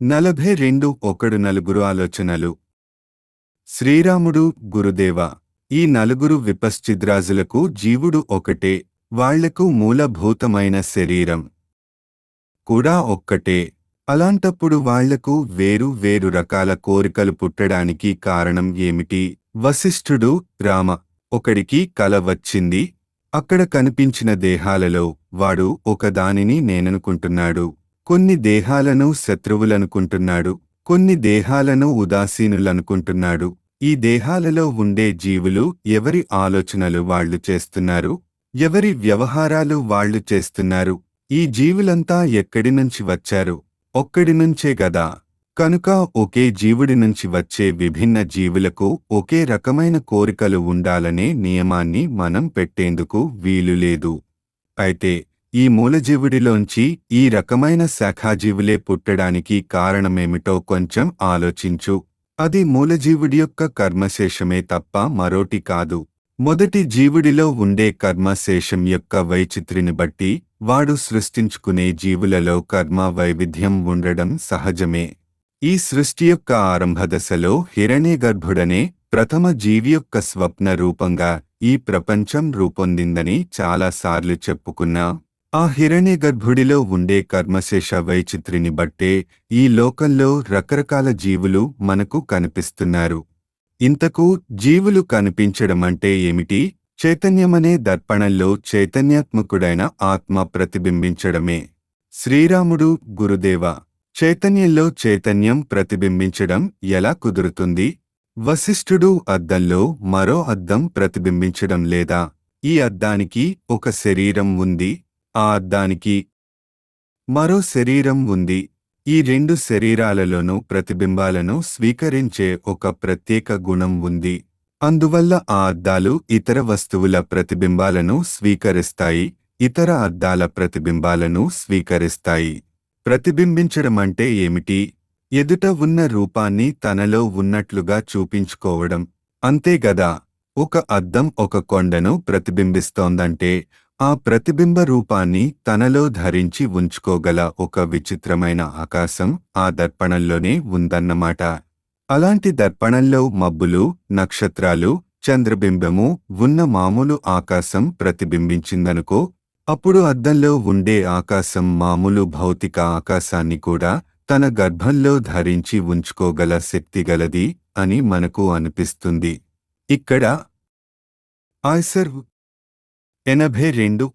నలభై రెండు ఒకడు నలుగురు ఆలోచనలు శ్రీరాముడు గురుదేవ ఈ నలుగురు విపశ్చిద్రాజులకు జీవుడు ఒకటే వాళ్లకు మూలభూతమైన శరీరం కూడా ఒక్కటే అలాంటప్పుడు వాళ్లకు వేరు వేరు రకాల కోరికలు పుట్టడానికి కారణం ఏమిటి వశిష్ఠుడు రామ ఒకడికి కల వచ్చింది అక్కడ కనిపించిన దేహాలలో వాడు ఒకదానిని నేననుకుంటున్నాడు కొన్ని దేహాలను శత్రువులనుకుంటున్నాడు కొన్ని దేహాలను ఉదాసీనులనుకుంటున్నాడు ఈ దేహాలలో ఉండే జీవులు ఎవరి ఆలోచనలు వాళ్ళు చేస్తున్నారు ఎవరి వ్యవహారాలు వాళ్ళు చేస్తున్నారు ఈ జీవులంతా ఎక్కడి నుంచి వచ్చారు ఒక్కడి నుంచే గదా కనుక ఒకే జీవుడి నుంచి వచ్చే విభిన్న జీవులకు ఒకే రకమైన కోరికలు ఉండాలనే నియమాన్ని మనం పెట్టేందుకు వీలులేదు అయితే ఈ మూలజీవుడిలోంచి ఈ రకమైన శాఖాజీవులే పుట్టడానికి కారణమేమిటో కొంచెం ఆలోచించు అది మూలజీవుడి యొక్క కర్మశేషమే తప్ప మరోటి కాదు మొదటి జీవుడిలో ఉండే కర్మశేషం యొక్క వైచిత్రిని బట్టి వాడు సృష్టించుకునే జీవులలో కర్మ వైవిధ్యం ఉండడం సహజమే ఈ సృష్టి యొక్క ఆరంభ దశలో హిరణ్యగర్భుడనే ప్రథమ జీవి యొక్క స్వప్న రూపంగా ఈ ప్రపంచం రూపొందిందని చాలాసార్లు చెప్పుకున్నా ఆ హిరణ్యగర్భుడిలో ఉండే కర్మశేష వైచిత్రిని బట్టే ఈ లోకంలో రకరకాల జీవులు మనకు కనిపిస్తున్నారు ఇంతకు జీవులు కనిపించడమంటే ఏమిటి చైతన్యమనే దర్పణంలో చైతన్యాత్మకుడైన ఆత్మ ప్రతిబింబించడమే శ్రీరాముడు గురుదేవ చైతన్యంలో చైతన్యం ప్రతిబింబించడం ఎలా కుదురుతుంది వశిష్ఠుడు అద్దంలో మరో అద్దం ప్రతిబింబించడం లేదా ఈ అద్దానికి ఒక శరీరం ఉంది ఆ అద్దానికి మరో శరీరం ఉంది ఈ రెండు శరీరాలలోనూ ప్రతిబింబాలను స్వీకరించే ఒక ప్రత్యేక గుణం ఉంది అందువల్ల ఆ అద్దాలు ఇతర వస్తువుల ప్రతిబింబాలను స్వీకరిస్తాయి ఇతర అద్దాల ప్రతిబింబాలను స్వీకరిస్తాయి ప్రతిబింబించడమంటే ఏమిటి ఎదుట ఉన్న రూపాన్ని తనలో ఉన్నట్లుగా చూపించుకోవడం అంతేగదా ఒక అద్దం ఒక కొండను ప్రతిబింబిస్తోందంటే ఆ ప్రతిబింబ రూపాన్ని తనలో ధరించి ఉంచుకోగల ఒక విచిత్రమైన ఆకాశం ఆ దర్పణంలోనే ఉందన్నమాట అలాంటి దర్పణంలో మబ్బులు నక్షత్రాలు చంద్రబింబము ఉన్న మామూలు ఆకాశం ప్రతిబింబించిందనుకో అప్పుడు అద్దంలో ఉండే ఆకాశం మామూలు భౌతిక ఆకాశాన్ని కూడా తన గర్భంలో ధరించి ఉంచుకోగల శక్తిగలది అని మనకు అనిపిస్తుంది ఇక్కడ ఆయ్సర్ ఎనభై రెండు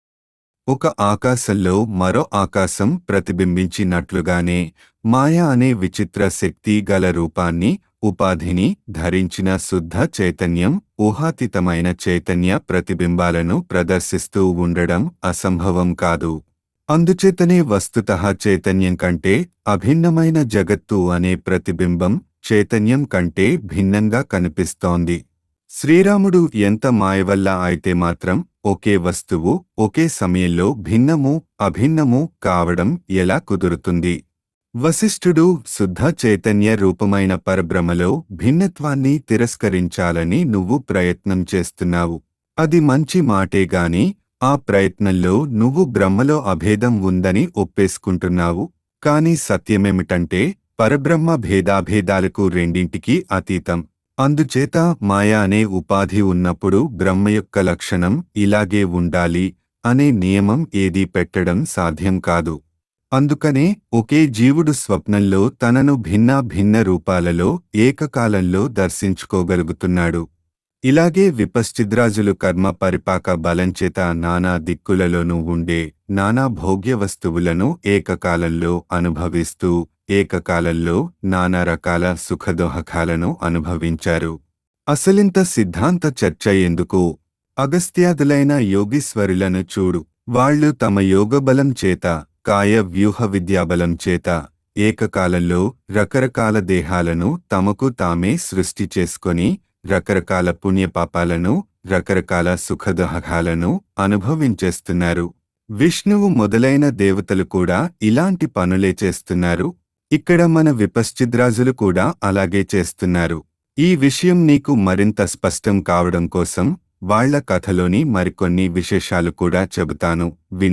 ఒక ఆకాశంలో మరో ఆకాశం ప్రతిబింబించినట్లుగానే మాయ అనే విచిత్ర శక్తి గల రూపాన్ని ఉపాధిని ధరించిన శుద్ధ చైతన్యం ఊహాతీతమైన చైతన్య ప్రతిబింబాలను ప్రదర్శిస్తూ ఉండడం అసంభవం కాదు అందుచేతనే వస్తుతః చైతన్యం కంటే అభిన్నమైన జగత్తు అనే ప్రతిబింబం చైతన్యం కంటే భిన్నంగా కనిపిస్తోంది శ్రీరాముడు ఎంత మాయవల్ల అయితే మాత్రం ఒకే వస్తువు ఒకే సమయంలో భిన్నము అభిన్నము కావడం ఎలా కుదురుతుంది వశిష్ఠుడు శుద్ధ చైతన్య రూపమైన పరబ్రహ్మలో భిన్నత్వాన్ని తిరస్కరించాలని నువ్వు ప్రయత్నం చేస్తున్నావు అది మంచి మాటేగాని ఆ ప్రయత్నంలో నువ్వు బ్రహ్మలో అభేదం ఉందని ఒప్పేసుకుంటున్నావు కాని సత్యమేమిటంటే పరబ్రహ్మ భేదాభేదాలకు రెండింటికీ అతీతం అందుచేత మాయా అనే ఉపాధి ఉన్నప్పుడు బ్రహ్మ యొక్క లక్షణం ఇలాగే ఉండాలి అనే నియమం ఏదీ పెట్టడం సాధ్యం కాదు అందుకనే ఒకే జీవుడు స్వప్నంలో తనను భిన్న భిన్న రూపాలలో ఏకకాలంలో దర్శించుకోగలుగుతున్నాడు ఇలాగే విపశ్చిద్రాజులు కర్మ పరిపాక బలంచేత నానా దిక్కులలోనూ ఉండే నానా భోగ్య వస్తువులను ఏకకాలంలో అనుభవిస్తూ ఏకకాలంలో నానా రకాల సుఖదోహకాలను అనుభవించారు అసలింత సిద్ధాంత చర్చ ఎందుకు అగస్త్యాదులైన యోగీశ్వరులను చూడు వాళ్ళు తమ యోగబలం చేత కాయ వ్యూహ విద్యాబలం చేత ఏకకాలంలో రకరకాల దేహాలను తమకు తామే సృష్టి చేసుకొని రకరకాల పుణ్యపాపాలను రకరకాల సుఖదోహకాలను అనుభవించేస్తున్నారు విష్ణువు మొదలైన దేవతలు కూడా ఇలాంటి పనులే చేస్తున్నారు ఇక్కడ మన విపశ్చిద్రాజులు కూడా అలాగే చేస్తున్నారు ఈ విషయం నీకు మరింత స్పష్టం కావడం కోసం వాళ్ళ కథలోని మరికొన్ని విశేషాలు కూడా చెబుతాను విను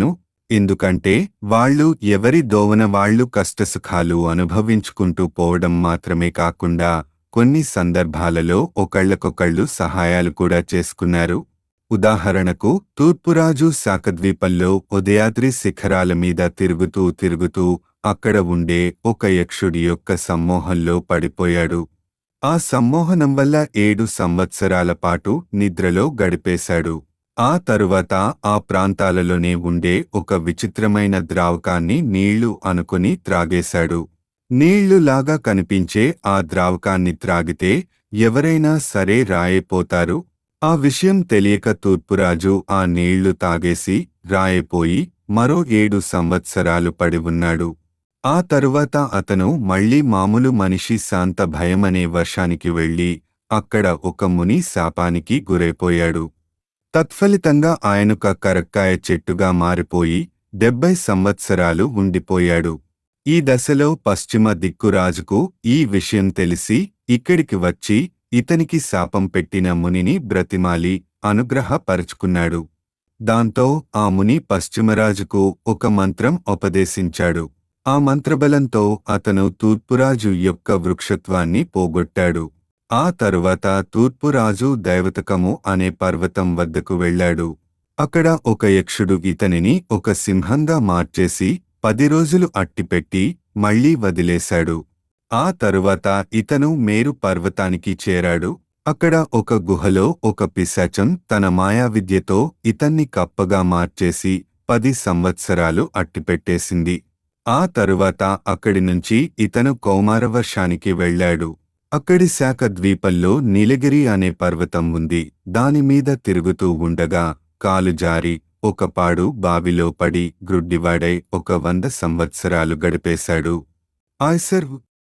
ఎందుకంటే వాళ్ళు ఎవరి దోవన వాళ్ళు కష్టసుఖాలు అనుభవించుకుంటూ పోవడం మాత్రమే కాకుండా కొన్ని సందర్భాలలో ఒకళ్ళకొకళ్ళు సహాయాలు కూడా చేసుకున్నారు ఉదాహరణకు తూర్పురాజు శాకద్వీపంలో ఉదయాద్రి శిఖరాల మీద తిరుగుతూ తిరుగుతూ అక్కడ ఉండే ఒక యక్షుడి యొక్క సమ్మోహంలో పడిపోయాడు ఆ సమ్మోహనం వల్ల ఏడు సంవత్సరాల పాటు నిద్రలో గడిపేశాడు ఆ తరువాత ఆ ప్రాంతాలలోనే ఉండే ఒక విచిత్రమైన ద్రావకాన్ని నీళ్లు అనుకుని త్రాగేశాడు నీళ్లులాగా కనిపించే ఆ ద్రావకాన్ని త్రాగితే ఎవరైనా సరే రాయపోతారు ఆ విషయం తెలియక తూర్పురాజు ఆ నీళ్లు తాగేసి రాయపోయి మరో ఏడు సంవత్సరాలు పడి ఉన్నాడు ఆ తరువాత అతను మళ్ళీ మామూలు మనిషి శాంత భయమనే వర్షానికి వెళ్ళి అక్కడ ఒక ముని శాపానికి గురైపోయాడు తత్ఫలితంగా ఆయనొక కరక్కాయ చెట్టుగా మారిపోయి డెబ్బై సంవత్సరాలు ఉండిపోయాడు ఈ దశలో పశ్చిమ దిక్కురాజుకు ఈ విషయం తెలిసి ఇక్కడికి వచ్చి ఇతనికి శాపం పెట్టిన మునిని బ్రతిమాలి అనుగ్రహపరుచుకున్నాడు దాంతో ఆ ముని పశ్చిమరాజుకు ఒక మంత్రం ఉపదేశించాడు ఆ మంత్రబలంతో అతను తూర్పురాజు యొక్క వృక్షత్వాన్ని పోగొట్టాడు ఆ తరువాత తూర్పురాజు దైవతకము అనే పర్వతం వద్దకు వెళ్ళాడు అక్కడ ఒక యక్షుడు ఇతనిని ఒక సింహంగా మార్చేసి పది రోజులు అట్టిపెట్టి మళ్లీ వదిలేశాడు ఆ తరువాత ఇతను మేరు పర్వతానికి చేరాడు అక్కడ ఒక గుహలో ఒక పిశాచం తన మాయావిద్యతో ఇతన్ని కప్పగా మార్చేసి పది సంవత్సరాలు అట్టిపెట్టేసింది ఆ తరువాత అక్కడి నుంచి ఇతను కౌమారవర్షానికి వెళ్ళాడు అక్కడి శాఖ ద్వీపంలో నీలగిరి అనే పర్వతం ఉంది దానిమీద తిరుగుతూ ఉండగా కాలు జారి ఒక పాడు బావిలో పడి గ్రుడ్డివాడై ఒక వంద సంవత్సరాలు గడిపేశాడు ఆయ్సర్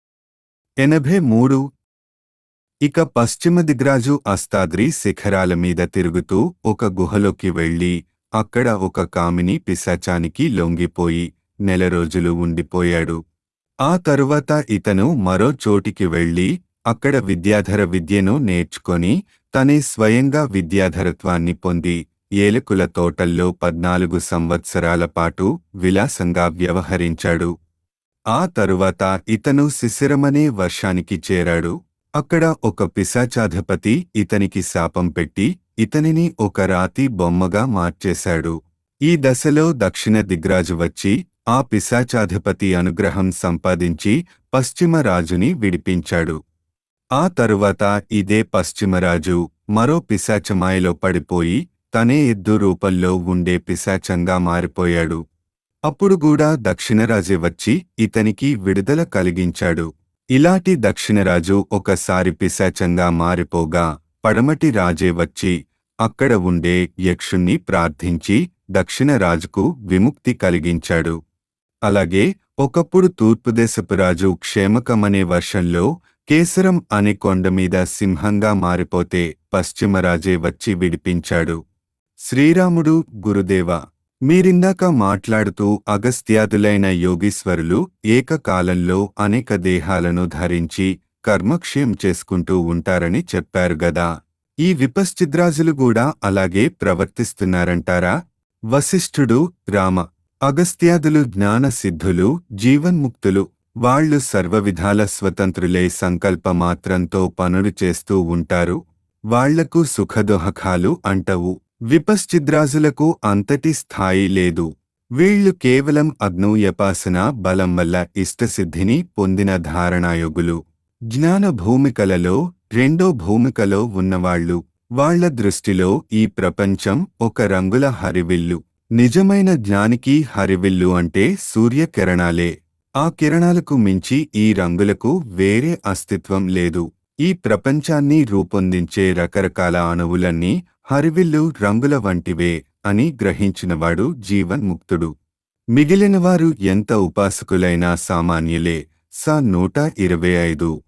ఎనభై మూడు ఇక పశ్చిమ దిగ్రాజు అస్తాద్రి శిఖరాల మీద తిరుగుతూ ఒక గుహలోకి వెళ్ళి అక్కడ ఒక కామిని పిశాచానికి లొంగిపోయి నెల రోజులు ఉండిపోయాడు ఆ తరువాత ఇతను మరో చోటికి వెళ్ళి అక్కడ విద్యాధర విద్యను నేర్చుకొని తనే స్వయంగా విద్యాధరత్వాన్ని పొంది ఏలకుల తోటల్లో పద్నాలుగు సంవత్సరాల పాటు విలాసంగా వ్యవహరించాడు ఆ తరువాత ఇతను శిశిరమనే వర్షానికి చేరాడు అక్కడ ఒక పిశాచాధిపతి ఇతనికి శాపం పెట్టి ఇతనిని ఒక రాతి బొమ్మగా మార్చేశాడు ఈ దశలో దక్షిణ దిగ్రాజు వచ్చి ఆ పిశాచాధిపతి అనుగ్రహం సంపాదించి పశ్చిమ రాజుని విడిపించాడు ఆ తరువాత ఇదే పశ్చిమరాజు మరో పిశాచమాయలో పడిపోయి తనే ఎద్దు రూపంలో ఉండే పిశాచంగా మారిపోయాడు అప్పుడు కూడా దక్షిణరాజే వచ్చి ఇతనికి విడుదల కలిగించాడు ఇలాంటి దక్షిణరాజు ఒకసారి పిశాచంగా మారిపోగా పడమటి రాజే వచ్చి అక్కడ ఉండే యక్షుణ్ణి ప్రార్థించి దక్షిణరాజుకు విముక్తి కలిగించాడు అలాగే ఒకప్పుడు తూర్పుదేశపు రాజు క్షేమకమనే వర్షంలో కేసరం అనే కొండమీద సింహంగా మారిపోతే పశ్చిమరాజే వచ్చి విడిపించాడు శ్రీరాముడు గురుదేవ మీరిందాక మాట్లాడుతూ అగస్త్యాదులైన యోగీశ్వరులు ఏకకాలంలో అనేక దేహాలను ధరించి కర్మక్షయం చేసుకుంటూ ఉంటారని చెప్పారు గదా ఈ విపశ్చిద్రాజులు కూడా అలాగే ప్రవర్తిస్తున్నారంటారా వశిష్ఠుడు రామ అగస్త్యాదులు జ్ఞాన సిద్ధులు జీవన్ముక్తులు వాళ్లు సర్వవిధాల స్వతంత్రులే సంకల్ప మాత్రంతో పనులు చేస్తూ ఉంటారు వాళ్లకు సుఖదోహకాలు అంటవు విపశ్చిద్రాజులకు అంతటి స్థాయి లేదు వీళ్లు కేవలం అగ్నూయపాసన బలం వల్ల ఇష్టసిద్ధిని పొందిన ధారణాయోగులు జ్ఞాన భూమికలలో రెండో భూమికలో ఉన్నవాళ్లు వాళ్ల దృష్టిలో ఈ ప్రపంచం ఒక రంగుల హరివిల్లు నిజమైన జ్ఞానికి హరివిల్లు అంటే సూర్యకిరణాలే ఆ కిరణాలకు మించి ఈ రంగులకు వేరే అస్తిత్వం లేదు ఈ ప్రపంచాన్ని రూపొందించే రకరకాల అణువులన్నీ హరివిల్లు రంగుల వంటివే అని గ్రహించినవాడు జీవన్ముక్తుడు మిగిలినవారు ఎంత ఉపాసకులైనా సామాన్యులే స నూట ఇరవై ఐదు